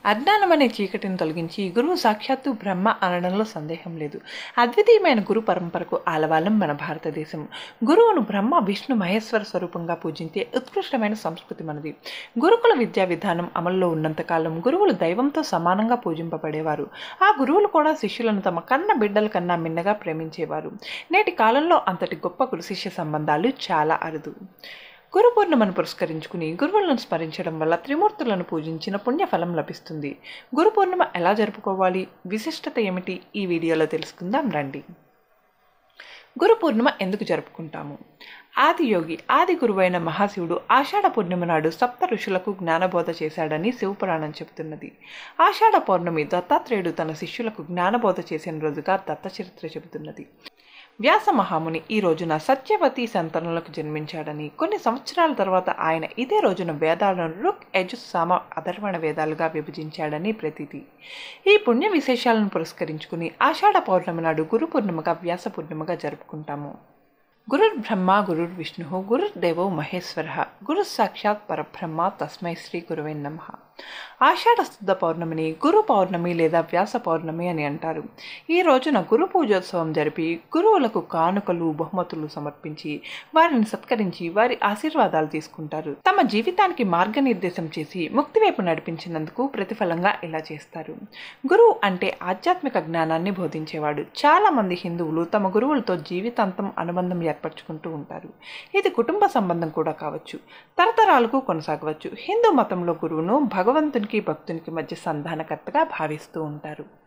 అజ్ఞానం అనే చీకటిని తొలగించి గురువు సాక్షాత్తు బ్రహ్మ అనడంలో సందేహం లేదు అద్వితీయమైన గురు పరంపరకు ఆలవాలం మన భారతదేశం గురువును బ్రహ్మ విష్ణు మహేశ్వర స్వరూపంగా పూజించే ఉత్కృష్టమైన సంస్కృతి మనది గురుకుల విద్యా విధానం అమల్లో ఉన్నంతకాలం గురువులు దైవంతో సమానంగా పూజింపబడేవారు ఆ గురువులు కూడా శిష్యులను తమ కన్న బిడ్డల కన్నా మిన్నగా ప్రేమించేవారు నేటి కాలంలో అంతటి గొప్ప గురు శిష్య సంబంధాలు చాలా అరుదు గురు పూర్ణిమను పురస్కరించుకుని గురువులను స్మరించడం వల్ల త్రిమూర్తులను పూజించిన పుణ్యఫలం లభిస్తుంది గురు పూర్ణిమ ఎలా జరుపుకోవాలి విశిష్టత ఏమిటి ఈ వీడియోలో తెలుసుకుందాం రండి గురు పూర్ణిమ ఎందుకు జరుపుకుంటాము ఆది యోగి ఆది గురువైన మహాశివుడు ఆషాఢ పూర్ణిమ నాడు సప్త ఋషులకు జ్ఞానబోధ చేశాడని శివపురాణం చెబుతున్నది ఆషాఢ పౌర్ణమి దత్తాత్రేయుడు తన శిష్యులకు జ్ఞానబోధ చేసిన రోజుగా దత్త చరిత్ర చెబుతున్నది వ్యాస మహాముని ఈ రోజున సత్యవతి సంతానులకు జన్మించాడని కొన్ని సంవత్సరాల తర్వాత ఆయన ఇదే రోజున వేదాలను రుక్ యజుస్ సామ అధర్వణ వేదాలుగా విభజించాడని ప్రతీతి ఈ పుణ్య విశేషాలను పురస్కరించుకుని ఆషాఢ పౌర్ణమి నాడు గురు పూర్ణిమగా వ్యాస పూర్ణిమగా జరుపుకుంటాము గురుర్ బ్రహ్మ గురుర్ విష్ణు గురుర్దేవో మహేశ్వర గురు సాక్షాత్ పరబ్రహ్మ తస్మై శ్రీ గురువే నమ ఆషాఢ శుద్ధ పౌర్ణమిని గురు పౌర్ణమి లేదా వ్యాస పౌర్ణమి అని అంటారు ఈ రోజున గురు పూజోత్సవం జరిపి గురువులకు కానుకలు బహుమతులు సమర్పించి వారిని సత్కరించి వారి ఆశీర్వాదాలు తీసుకుంటారు తమ జీవితానికి మార్గనిర్దేశం చేసి ముక్తి వైపు నడిపించినందుకు ప్రతిఫలంగా ఇలా చేస్తారు గురువు అంటే ఆధ్యాత్మిక జ్ఞానాన్ని బోధించేవాడు చాలా మంది హిందువులు తమ గురువులతో జీవితాంతం అనుబంధం ఏర్పరచుకుంటూ ఉంటారు ఇది కుటుంబ సంబంధం కూడా కావచ్చు తరతరాలకు కొనసాగవచ్చు హిందూ మతంలో గురువును భగవంతునికి భక్తునికి మధ్య సంధానకర్తగా భావిస్తూ ఉంటారు